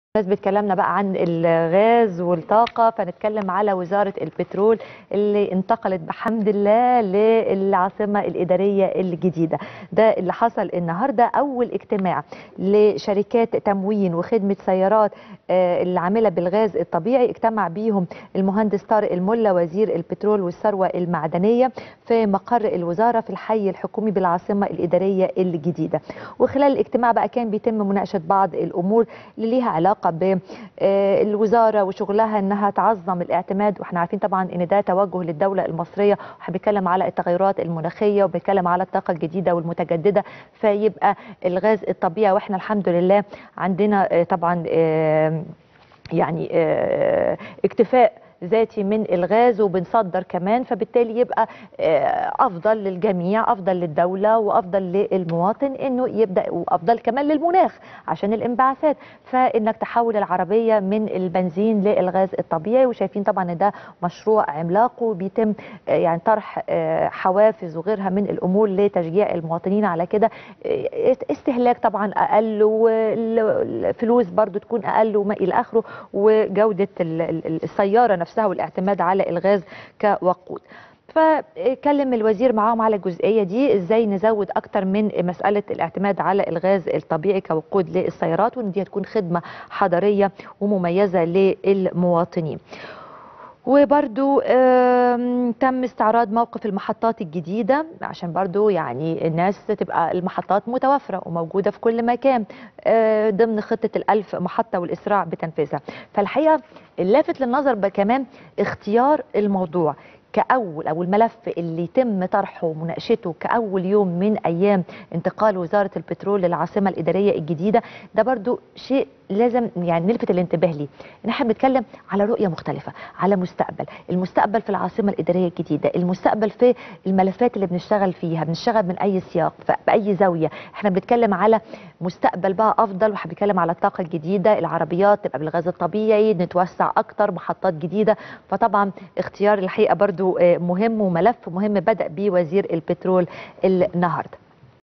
بمناسبة كلامنا بقى عن الغاز والطاقة فنتكلم على وزارة البترول اللي انتقلت بحمد الله للعاصمة الإدارية الجديدة ده اللي حصل النهاردة أول اجتماع لشركات تموين وخدمة سيارات آه، العاملة بالغاز الطبيعي اجتمع بيهم المهندس طارق الملا وزير البترول والثروة المعدنية في مقر الوزارة في الحي الحكومي بالعاصمة الإدارية الجديدة وخلال الاجتماع بقى كان بيتم مناقشة بعض الأمور اللي ليها علاقة بالوزارة وشغلها انها تعظم الاعتماد واحنا عارفين طبعا ان ده توجه للدولة المصرية وبيتكلم على التغيرات المناخية وبيتكلم على الطاقة الجديدة والمتجددة فيبقى الغاز الطبيعي واحنا الحمد لله عندنا آه، طبعا آه، يعني آه، اكتفاء ذاتي من الغاز وبنصدر كمان فبالتالي يبقى آه، افضل للجميع افضل للدوله وافضل للمواطن انه يبدا وافضل كمان للمناخ عشان الانبعاثات فانك تحول العربيه من البنزين للغاز الطبيعي وشايفين طبعا ان ده مشروع عملاق وبيتم آه، يعني طرح آه، حوافز وغيرها من الامور لتشجيع المواطنين على كده آه، استهلاك طبعا اقل والفلوس برضو تكون اقل وما الى اخره وجوده ال- ال- السياره نفسها والاعتماد على الغاز كوقود فكلم الوزير معاهم على الجزئيه دي ازاي نزود اكتر من مساله الاعتماد على الغاز الطبيعي كوقود للسيارات وان دي هتكون خدمه حضاريه ومميزه للمواطنين وبرضو آم، تم استعراض موقف المحطات الجديدة عشان برضو يعني الناس تبقى المحطات متوفرة وموجودة في كل مكان آه، ضمن خطة الألف محطة والإسراع بتنفيذها فالحقيقة اللافت للنظر بقى كمان اختيار الموضوع كأول أو الملف اللي يتم طرحه ومناقشته كأول يوم من أيام انتقال وزارة البترول للعاصمة الإدارية الجديدة ده برضو شيء لازم يعني نلفت الانتباه ليه ان احنا بنتكلم على رؤيه مختلفه على مستقبل المستقبل في العاصمه الاداريه الجديده المستقبل في الملفات اللي بنشتغل فيها بنشتغل من اي سياق ف- باي زاويه احنا بنتكلم على مستقبل بقى افضل وبنتكلم على الطاقه الجديده العربيات تبقى بالغاز الطبيعي نتوسع اكتر محطات جديده فطبعا اختيار الحقيقه برضو آه، مهم وملف مهم بدا بيه وزير البترول النهارده